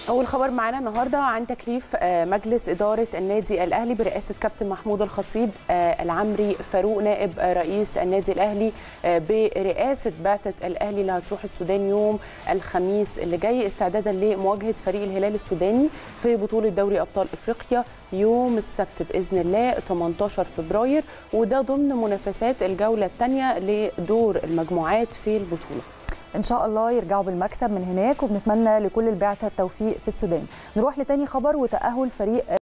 أول خبر معانا النهارده عن تكليف مجلس إدارة النادي الأهلي برئاسة كابتن محمود الخطيب العمري فاروق نائب رئيس النادي الأهلي برئاسة بعثة الأهلي اللي هتروح السودان يوم الخميس اللي جاي استعدادا لمواجهة فريق الهلال السوداني في بطولة دوري أبطال إفريقيا يوم السبت بإذن الله 18 فبراير وده ضمن منافسات الجولة الثانية لدور المجموعات في البطولة. ان شاء الله يرجعوا بالمكسب من هناك وبنتمنى لكل البعثه التوفيق في السودان نروح لتاني خبر وتاهل فريق